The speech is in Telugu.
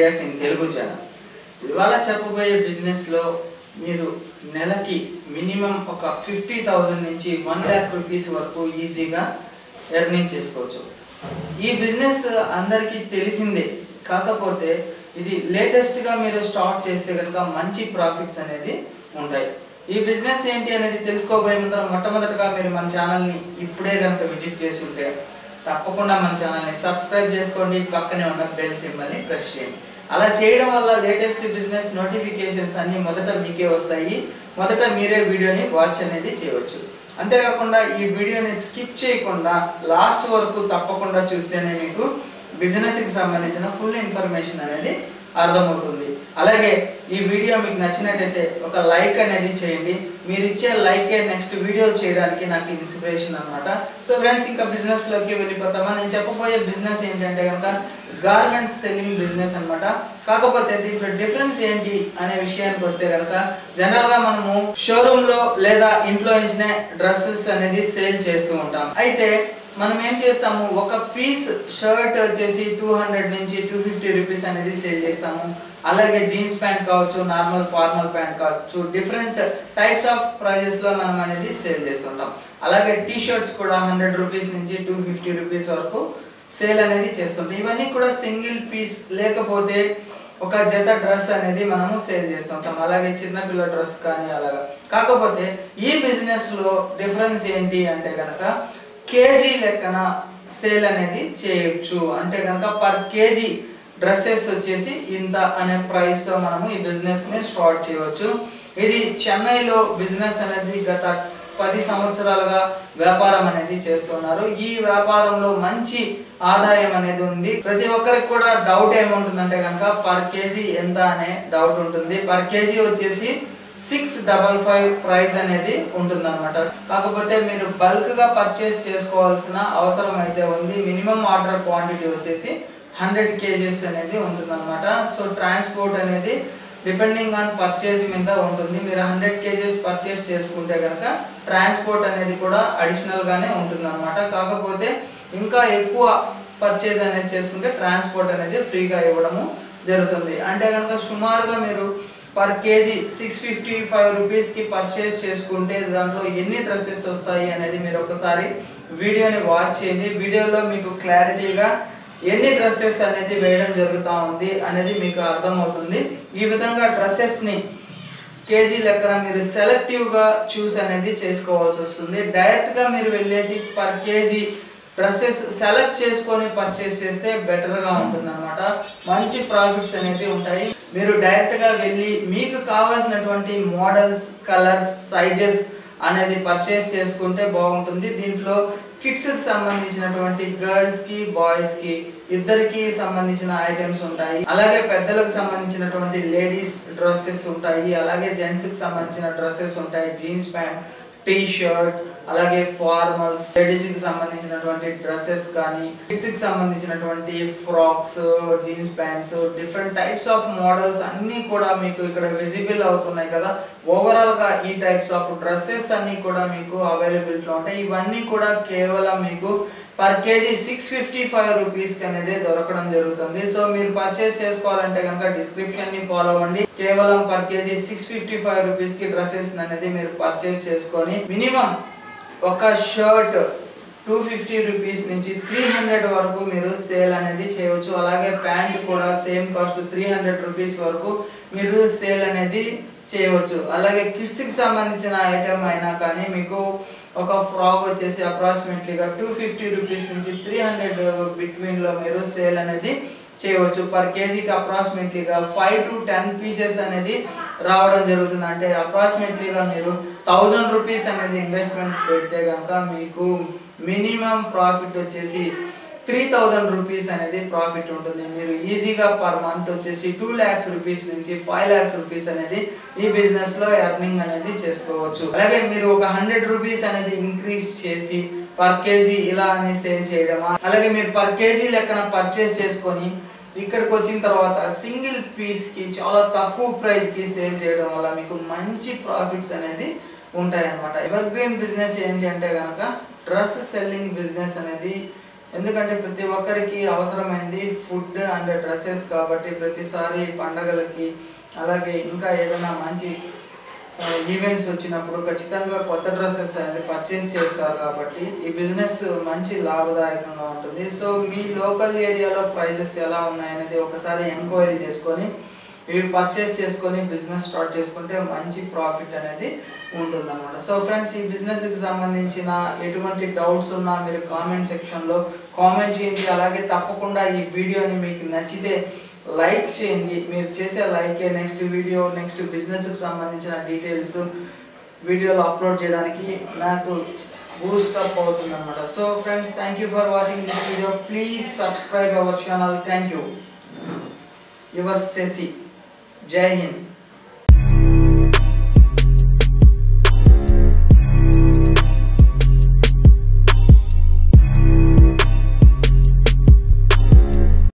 ఐడియాస్ ఇన్ తెలుగు ఛానల్ ఇవాళ చెప్పబోయే బిజినెస్లో మీరు నెలకి మినిమం ఒక ఫిఫ్టీ థౌజండ్ నుంచి వన్ ల్యాక్ రూపీస్ వరకు ఈజీగా ఎర్నింగ్ చేసుకోవచ్చు ఈ బిజినెస్ అందరికీ తెలిసిందే కాకపోతే ఇది లేటెస్ట్గా మీరు స్టార్ట్ చేస్తే కనుక మంచి ప్రాఫిట్స్ అనేది ఉంటాయి ఈ బిజినెస్ ఏంటి అనేది తెలుసుకోబోయే ముందర మొట్టమొదటిగా మీరు మన ఛానల్ని ఇప్పుడే కనుక విజిట్ చేసి ఉంటే తప్పకుండా మన ఛానల్ని సబ్స్క్రైబ్ చేసుకోండి పక్కనే ఉన్న బెల్ సింబల్ని ప్రెస్ చేయండి అలా చేయడం వల్ల లేటెస్ట్ బిజినెస్ నోటిఫికేషన్స్ అన్ని మొదట మీకే వస్తాయి మొదట మీరే వీడియోని వాచ్ అనేది చేయవచ్చు అంతేకాకుండా ఈ వీడియోని స్కిప్ చేయకుండా లాస్ట్ వరకు తప్పకుండా చూస్తేనే మీకు బిజినెస్కి సంబంధించిన ఫుల్ ఇన్ఫర్మేషన్ అనేది అర్థమవుతుంది అలాగే ఈ వీడియో మీకు నచ్చినట్టయితే ఒక లైక్ అనేది చేయండి మీరు ఇచ్చే లైకే నెక్స్ట్ వీడియో చేయడానికి నాకు ఇన్స్పిరేషన్ అనమాట సో ఫ్రెండ్స్ ఇంకా బిజినెస్లోకి వెళ్ళిపోతామా నేను చెప్పబోయే బిజినెస్ ఏంటంటే కనుక గార్మెంట్స్ సెల్లింగ్ బిజినెస్ అన్నమాట కాకపోతే దీంట్లో డిఫరెన్స్ ఏంటి అనే విషయానికి వస్తే కనుక జనరల్గా మనము షోరూంలో లేదా ఇంట్లో ఇచ్చిన డ్రెస్సెస్ అనేది సేల్ చేస్తూ ఉంటాం అయితే మనం ఏం చేస్తాము ఒక పీస్ షర్ట్ వచ్చేసి టూ హండ్రెడ్ నుంచి టూ ఫిఫ్టీ రూపీస్ అనేది సేల్ చేస్తాము అలాగే జీన్స్ ప్యాంట్ కావచ్చు నార్మల్ ఫార్మల్ ప్యాంట్ కావచ్చు డిఫరెంట్ టైప్స్ ఆఫ్ ప్రైజెస్లో మనం అనేది సేల్ చేస్తుంటాం అలాగే టీ షర్ట్స్ కూడా హండ్రెడ్ రూపీస్ నుంచి టూ ఫిఫ్టీ రూపీస్ వరకు సేల్ అనేది చేస్తుంటాం ఇవన్నీ కూడా సింగిల్ పీస్ లేకపోతే ఒక జత డ్రెస్ అనేది మనము సేల్ చేస్తుంటాం అలాగే చిన్నపిల్ల డ్రెస్ కానీ అలాగా కాకపోతే ఈ బిజినెస్లో డిఫరెన్స్ ఏంటి అంటే కనుక కేజీ లెక్కన సేల్ అనేది చేయొచ్చు అంటే కనుక పర్ కేజీ డ్రెస్సెస్ వచ్చేసి ఇంత అనే ప్రైస్తో మనము ఈ బిజినెస్ని స్టార్ట్ చేయవచ్చు ఇది చెన్నైలో బిజినెస్ అనేది గత పది సంవత్సరాలుగా వ్యాపారం అనేది చేస్తున్నారు ఈ వ్యాపారంలో మంచి ఆదాయం అనేది ఉంది ప్రతి ఒక్కరికి కూడా డౌట్ ఏముంటుందంటే కనుక పర్ కేజీ ఎంత అనే డౌట్ ఉంటుంది పర్ కేజీ వచ్చేసి సిక్స్ డబల్ ఫైవ్ ప్రైస్ అనేది ఉంటుందన్నమాట కాకపోతే మీరు బల్క్ గా పర్చేస్ చేసుకోవాల్సిన అవసరం అయితే ఉంది మినిమం ఆర్డర్ క్వాంటిటీ వచ్చేసి హండ్రెడ్ కేజీస్ అనేది ఉంటుందన్నమాట సో ట్రాన్స్పోర్ట్ అనేది డిపెండింగ్ ఆన్ పర్చేజ్ మీద ఉంటుంది మీరు హండ్రెడ్ కేజీస్ పర్చేస్ చేసుకుంటే కనుక ట్రాన్స్పోర్ట్ అనేది కూడా అడిషనల్ గానే ఉంటుందన్నమాట కాకపోతే ఇంకా ఎక్కువ పర్చేజ్ అనేది చేసుకుంటే ట్రాన్స్పోర్ట్ అనేది ఫ్రీగా ఇవ్వడము జరుగుతుంది అంటే కనుక సుమారుగా మీరు per KG six fifty five రూపీస్కి పర్చేస్ చేసుకుంటే దాంట్లో ఎన్ని డ్రెస్సెస్ వస్తాయి అనేది మీరు ఒకసారి వీడియోని వాచ్ చేయండి వీడియోలో మీకు క్లారిటీగా ఎన్ని డ్రెస్సెస్ అనేది వేయడం జరుగుతూ ఉంది అనేది మీకు అర్థమవుతుంది ఈ విధంగా డ్రెస్సెస్ని కేజీ లెక్కన మీరు సెలెక్టివ్గా చూస్ అనేది చేసుకోవాల్సి వస్తుంది డైరెక్ట్గా మీరు వెళ్ళేసి పర్ కేజీ డ్రెస్సెస్ సెలెక్ట్ చేసుకొని పర్చేస్ చేస్తే బెటర్గా ఉంటుంది అనమాట మంచి ప్రాఫిట్స్ అనేది ఉంటాయి మీరు డైరెక్ట్గా వెళ్ళి మీకు కావాల్సినటువంటి మోడల్స్ కలర్స్ సైజెస్ అనేది పర్చేస్ చేసుకుంటే బాగుంటుంది దీంట్లో కిడ్స్కి సంబంధించినటువంటి గర్ల్స్కి బాయ్స్కి ఇద్దరికి సంబంధించిన ఐటమ్స్ ఉంటాయి అలాగే పెద్దలకు సంబంధించినటువంటి లేడీస్ డ్రెస్సెస్ ఉంటాయి అలాగే జెంట్స్కి సంబంధించిన డ్రెస్సెస్ ఉంటాయి జీన్స్ ప్యాంట్ టీ షర్ట్ అలాగే ఫార్మల్స్ లేడీస్ కి సంబంధించినటువంటి డ్రెస్సెస్ కానీ కిడ్స్ కి సంబంధించినటువంటి frocks jeans pants different types of models అన్నీ కూడా మీకు ఇక్కడ విజిబుల్ అవుతున్నాయి కదా ఓవరాల్ గా ఈ టైప్స్ ఆఫ్ డ్రెస్సెస్ అన్ని కూడా మీకు అవైలబిలిటీలో ఉంటాయి ఇవన్నీ కూడా కేవలం మీకు per KG six fifty five రూపీస్కి అనేది దొరకడం జరుగుతుంది సో మీరు పర్చేస్ చేసుకోవాలంటే కనుక డిస్క్రిప్షన్ ని ఫాలో అవ్వండి కేవలం per KG six fifty five రూపీస్కి డ్రెస్సెస్ అనేది మీరు పర్చేస్ చేసుకొని మినిమం ఒక షర్ట్ టూ ఫిఫ్టీ రూపీస్ నుంచి త్రీ హండ్రెడ్ వరకు మీరు సేల్ అనేది చేయవచ్చు అలాగే ప్యాంట్ కూడా same cost three hundred rupees వరకు మీరు సేల్ అనేది చేయవచ్చు అలాగే కిడ్స్కి సంబంధించిన ఐటమ్ అయినా కానీ మీకు ఒక ఫ్రాక్ వచ్చేసి అప్రాక్సిమేట్లీగా టూ ఫిఫ్టీ రూపీస్ నుంచి త్రీ హండ్రెడ్ బిట్వీన్లో మీరు సేల్ అనేది చేయవచ్చు పర్ కేజీకి అప్రాక్సిమేట్లీగా ఫైవ్ టు టెన్ పీసెస్ అనేది రావడం జరుగుతుంది అంటే అప్రాక్సిమేట్లీగా మీరు థౌజండ్ రూపీస్ అనేది ఇన్వెస్ట్మెంట్ పెడితే కనుక మీకు మినిమం ప్రాఫిట్ వచ్చేసి త్రీ థౌజండ్ రూపీస్ అనేది ప్రాఫిట్ ఉంటుంది మీరు ఈజీగా పర్ మంత్ వచ్చేసి టూ ల్యాక్స్ రూపీస్ నుంచి ఫైవ్ ల్యాక్స్ రూపీస్ అనేది ఈ బిజినెస్ లో ఎర్నింగ్ అనేది చేసుకోవచ్చు అలాగే మీరు ఒక హండ్రెడ్ రూపీస్ అనేది ఇంక్రీజ్ చేసి పర్ కేజీ ఇలా అని సేల్ చేయడమా అలాగే మీరు పర్ కేజీ లెక్కన పర్చేస్ చేసుకొని ఇక్కడికి వచ్చిన తర్వాత సింగిల్ పీస్ కి చాలా తక్కువ ప్రైస్ కి సేల్ చేయడం వల్ల మీకు మంచి ప్రాఫిట్స్ అనేది ఉంటాయి అనమాట ఎవర్ గ్రీన్ బిజినెస్ ఏంటి అంటే కనుక డ్రెస్ సెల్లింగ్ బిజినెస్ అనేది ఎందుకంటే ప్రతి ఒక్కరికి అవసరమైంది ఫుడ్ అండ్ డ్రెస్సెస్ కాబట్టి ప్రతిసారి పండగలకి అలాగే ఇంకా ఏదైనా మంచి ఈవెంట్స్ వచ్చినప్పుడు ఖచ్చితంగా కొత్త డ్రెస్సెస్ అనేది పర్చేస్ చేస్తారు కాబట్టి ఈ బిజినెస్ మంచి లాభదాయకంగా ఉంటుంది సో మీ లోకల్ ఏరియాలో ప్రైజెస్ ఎలా ఉన్నాయనేది ఒకసారి ఎంక్వైరీ చేసుకొని ఇవి పర్చేస్ చేసుకొని బిజినెస్ స్టార్ట్ చేసుకుంటే మంచి ప్రాఫిట్ అనేది ఉంటుంది అనమాట సో ఫ్రెండ్స్ ఈ బిజినెస్కి సంబంధించిన ఎటువంటి డౌట్స్ ఉన్నా మీరు కామెంట్ సెక్షన్లో కామెంట్ చేయండి అలాగే తప్పకుండా ఈ వీడియోని మీకు నచ్చితే లైక్ చేయండి మీరు చేసే లైకే నెక్స్ట్ వీడియో నెక్స్ట్ బిజినెస్కి సంబంధించిన డీటెయిల్స్ వీడియోలో అప్లోడ్ చేయడానికి నాకు బూస్ట్ అప్ అవుతుంది అనమాట so friends thank you for watching this video please subscribe our channel thank you your Shashi జై హింద్